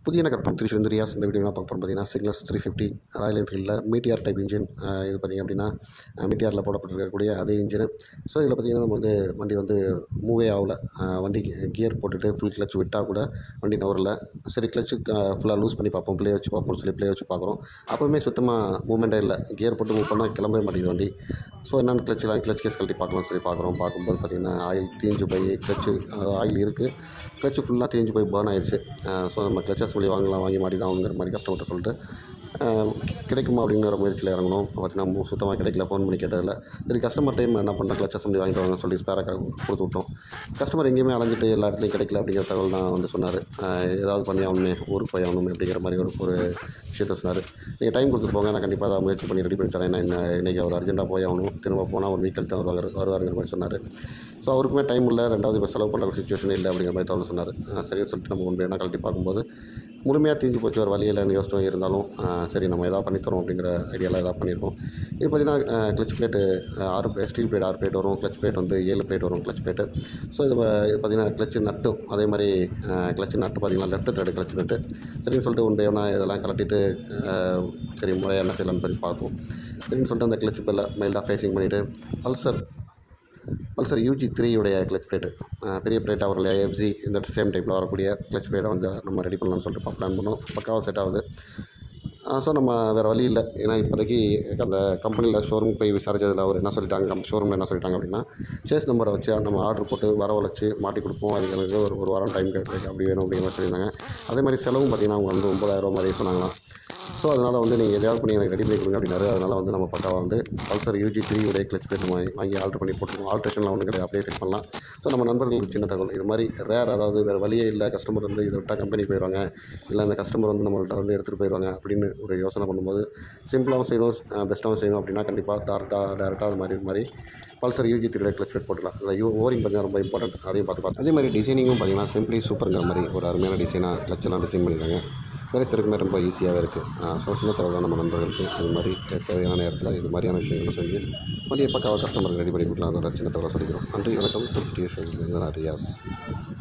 புதிய நகர் பத்திரி வந்து ரியாஸ் இந்த வீடியோ பார்க்க போகிறோம் பார்த்தீங்கன்னா சிக்னஸ் three fifty Royal Enfield Meteor type engine இது பார்த்திங்க அப்படின்னா மீட்டிஆரில் போடப்பட்டிருக்கக்கூடிய அதே இன்ஜின் ஸோ இதில் பார்த்திங்கன்னா நம்ம வந்து வண்டி வந்து மூவே ஆகல வண்டி கியர் போட்டுட்டு ஃபுல் கிளச் விட்டால் கூட வண்டி நவரில் சரி கிளச்சு ஃபுல்லாக லூஸ் பண்ணி பார்ப்போம் ப்ளே வச்சு பார்ப்போம்னு சொல்லி ப்ளே வச்சு பார்க்குறோம் அப்போவுமே சுத்தமாக மூவ்மெண்ட்டே இல்லை கியர் போட்டு மூவ் பண்ணால் கிளம்பவே மாட்டேங்குது வண்டி ஸோ என்னென்னு கிளச்சில் கிளச் கேஸ் கழட்டி பார்க்கலாம்னு சொல்லி பார்க்குறோம் பார்க்கும்போது பார்த்திங்கன்னா ஆயில் தீஞ்சு போய் கிளச்சு ஆயில் இருக்குது கிளச்சு ஃபுல்லாக தேஞ்சு போய் பேர்ன் ஆயிடுச்சு ஸோ நம்ம கிளச் அசம்பிளி வாங்கலாம் வாங்கி மாட்டி தான் வாங்குற மாதிரி கஸ்டமர்கிட்ட சொல்லிட்டு அஹ், கிடைக்குமா அப்படிங்கிற முயற்சியில் இறங்கணும் பார்த்தீங்கன்னா சுத்தமாக கிடைக்கல ஃபோன் பண்ணி கேட்டதில் சரி கஸ்டமர் டைம் என்ன பண்ண கிளச் அசம்பிளி வாங்கிட்டு வாங்க சொல்லி ஸ்பேராக கொடுத்து விட்டோம் கஸ்டமர் எங்கேயுமே அலைஞ்சிட்டு எல்லா இடத்துலையும் கிடைக்கல அப்படிங்கிற தகவல் தான் வந்து சொன்னார் ஏதாவது பண்ணி ஆகணுமே ஊருக்கு போய் ஆகணுமே அப்படிங்கிற மாதிரி ஒரு ஒரு விஷயத்த சொன்னார் நீங்கள் டைம் கொடுத்துட்டு போங்க நான் கண்டிப்பாக அதை முயற்சி பண்ணி ரெடி பண்ணி தரேன் நான் இன்ன- இன்னைக்கு அவர் அர்ஜென்ட்டாக போய் ஆகணும் திரும்ப போனால் ஒரு வீக்கல் தான் வருவாங்க வருவாருங்கிற மாதிரி சொன்னார் ஸோ அவருக்குமே டைம் இல்லை ரெண்டாவது இப்போ செலவு பண்ணுற சுச்சுவேஷன் இல்லை அப்படிங்கிற மாதிரி தகவல் சொன்னார் அஹ் சரின்னு சொல்லிட்டு நம்ம ஒன்று என்ன கழட்டி பார்க்கும்போது முழுமையாக தீஞ்சு போச்சு ஒரு வழியில் யோசிச்சோம் இருந்தாலும் அஹ் சரி நம்ம எதாவது பண்ணித்தரோம் அப்படிங்கிற ஐடியாவில் எதாவது பண்ணியிருக்கோம் இது பார்த்திங்கன்னா கிளச் பிளேட்டு ஆறு பிளேட் ஸ்டீல் பிளேட் ஆறு பிளேட் வரும் கிளச் பிளேட் வந்து ஏழு பிளேட் வரும் கிளச் பிளேட்டு ஸோ இது ப- இது பார்த்திங்கன்னா கிளச் நட்டும் அதே மாதிரி கிளச் நட்டு பார்த்திங்கன்னா லெஃப்ட் த்ரெட் கிளச் நட்டு சரின்னு சொல்லிட்டு ஒன்று ஒன்றா இதெல்லாம் கலட்டிட்டு அஹ், சரி முறையாக என்ன செய்யலாம்னு சொல்லி பார்த்தோம் சரின்னு சொல்லிட்டு அந்த கிளச் பில்லை மைல்டாக ஃபேஸிங் பண்ணிவிட்டு பல்சர் பல்சர் யூஜி த்ரீயுடைய கிளச் பிளேட்டு பெரிய பிளேட்டாக வரல எஃப்சி இந்த சேம் டைப்பில் வரக்கூடிய கிளச் பிளேட்டை வந்து நம்ம ரெடி பண்ணலாம்னு சொல்லிட்டு பிளான் பண்ணோம் பக்காவாக செட் ஆகுது ஸோ நம்ம வேறு வழி இல்லை ஏன்னா இப்போதைக்கு அந்த கம்பெனியில் ஷோரூம் போய் விசாரிச்சதில் அவர் என்ன சொல்லிட்டாங்க ஷோரூமில் என்ன சொல்லிட்டாங்க அப்படின்னா சேஸ் நம்பரை வச்சு நம்ம ஆர்டர் போட்டு வரவழைச்சு மாட்டி கொடுப்போம் அது எனக்கு ஒரு ஒரு வாரம் டைம் கேட்டு அப்படி வேணும் அப்படிங்கிற மாதிரி சொல்லியிருந்தாங்க அதே மாதிரி செலவும் பார்த்திங்கன்னா அவங்க வந்து ஒம்பதாயிரம் மாதிரி சொன்னாங்களாம் ஸோ அதனால் வந்து நீங்கள் எதையாவது பண்ணி எனக்கு ரெடி பண்ணி கொடுங்க அப்படின்னாரு அதனால் வந்து நம்ம பக்காவாக வந்து பல்சர் யூஜி த்ரீ உடைய கிளச் பேட் நம்ம வாங்கி ஆல்ட்ரு பண்ணி போட்டுருக்கோம் ஆல்ட்ரேஷனில் ஒன்று கிடையாது அப்படியே ஃபிட் பண்ணலாம் ஸோ நம்ம நண்பர்களுக்கு சின்ன தகவல் இது மாதிரி ரேர் அதாவது வேறு வழியே இல்லை கஸ்டமர் வந்து இதை விட்டால் கம்பெனி போயிடுவாங்க இல்லை அந்த கஸ்டமர் வந்து நம்மள்ட்ட வந்து எடுத்துகிட்டு போயிடுவாங்க அப்படின்னு ஒரு யோசனை பண்ணும்போது சிம்பிளாகவும் செய்யணும் பெஸ்ட்டாகவும் செய்யணும் அப்படின்னா கண்டிப்பாக டேரெக்டாக டேரெக்டாக அது மாதிரி இது மாதிரி Pulsar UG three clutch pad போட்டுக்கலாம் அந்த யூ ஓரிங் பார்த்தீங்கன்னா ரொம்ப இம்பார்ட்டன்ட் அதையும் பார்த்து பார்த்து அதே மாதிரி டிசைனிங்கும் பார்த்தீங்கன்னா சிம்பிளி சூப்பருங்கிற மாதிரி ஒரு அருமையான டிசைனாக கிளச்செல்லாம் டிசைன் பண்ணியிருக்காங்க வேலை சிறக்குமே ரொம்ப ஈஸியாகவே இருக்குது ஸோ சின்ன தகவல் தான் நம்ம நண்பர்களுக்கு இது மாதிரி தேவையான நேரத்தில் இது மாதிரியான விஷயங்களை செஞ்சு மதிய பக்காவாக கஸ்டமருக்கு ரெடி பண்ணி கொடுக்கலாம் அதோட சின்ன தகவலை சொல்லிக்கிறோம் நன்றி வணக்கம் திருப்தி ரியாஸ்